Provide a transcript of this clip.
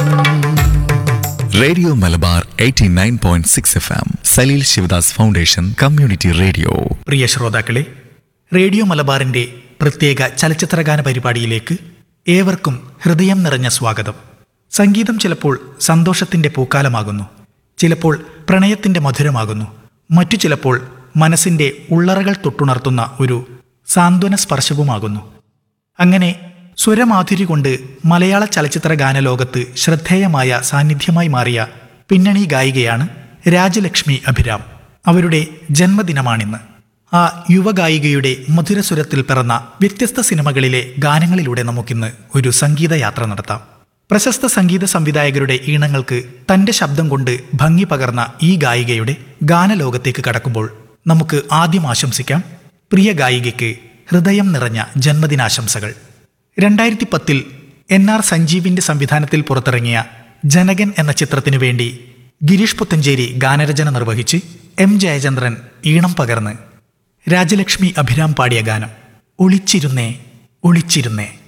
radio Malabar 89.6 F M Saleel Sivadas foundation community radio പ്രിയ ശ്രോതാക്കളെ radio മലബാറിന്റെ പ്രത്യേക ചലച്ചിത്രഗാന പരിപാടിയിലേക്ക് ഏവർക്കും ഹൃദയം നിറഞ്ഞ സ്വാഗതം സംഗീതം ചിലപ്പോൾ സന്തോഷത്തിന്റെ പൂക്കാലമാകുന്നു ചിലപ്പോൾ പ്രണയത്തിന്റെ മധുരമാകുന്നു മറ്റു ചിലപ്പോൾ മനസ്സിന്റെ ഉള്ളറകൾ തൊട്ടുണർത്തുന്ന ഒരു സാന്ത്വന സ്പർശവുമാകുന്നു അങ്ങനെ സ്വരമാധുരി കൊണ്ട് മലയാള ചലച്ചിത്ര ഗാനലോകത്ത് ശ്രദ്ധേയമായ സാന്നിധ്യമായി മാറിയ പിന്നണി ഗായികയാണ് രാജലക്ഷ്മി അഭിരാം അവരുടെ ജന്മദിനമാണിന്ന് ആ യുവഗായികയുടെ മധുരസ്വരത്തിൽ പിറന്ന വ്യത്യസ്ത സിനിമകളിലെ ഗാനങ്ങളിലൂടെ നമുക്കിന്ന് ഒരു സംഗീതയാത്ര നടത്താം പ്രശസ്ത സംഗീത സംവിധായകരുടെ ഈണങ്ങൾക്ക് തന്റെ ശബ്ദം കൊണ്ട് ഭംഗി പകർന്ന ഈ ഗായികയുടെ ഗാനലോകത്തേക്ക് കടക്കുമ്പോൾ നമുക്ക് ആദ്യം ആശംസിക്കാം പ്രിയ ഗായികയ്ക്ക് ഹൃദയം നിറഞ്ഞ ജന്മദിനാശംസകൾ രണ്ടായിരത്തി പത്തിൽ എൻ ആർ സഞ്ജീവിന്റെ സംവിധാനത്തിൽ പുറത്തിറങ്ങിയ ജനകൻ എന്ന ചിത്രത്തിനു വേണ്ടി ഗിരീഷ് പുത്തഞ്ചേരി ഗാനരചന നിർവഹിച്ച് എം ജയചന്ദ്രൻ ഈണം പകർന്ന് രാജലക്ഷ്മി അഭിരാം പാടിയ ഗാനം ഒളിച്ചിരുന്നേ ഒളിച്ചിരുന്നേ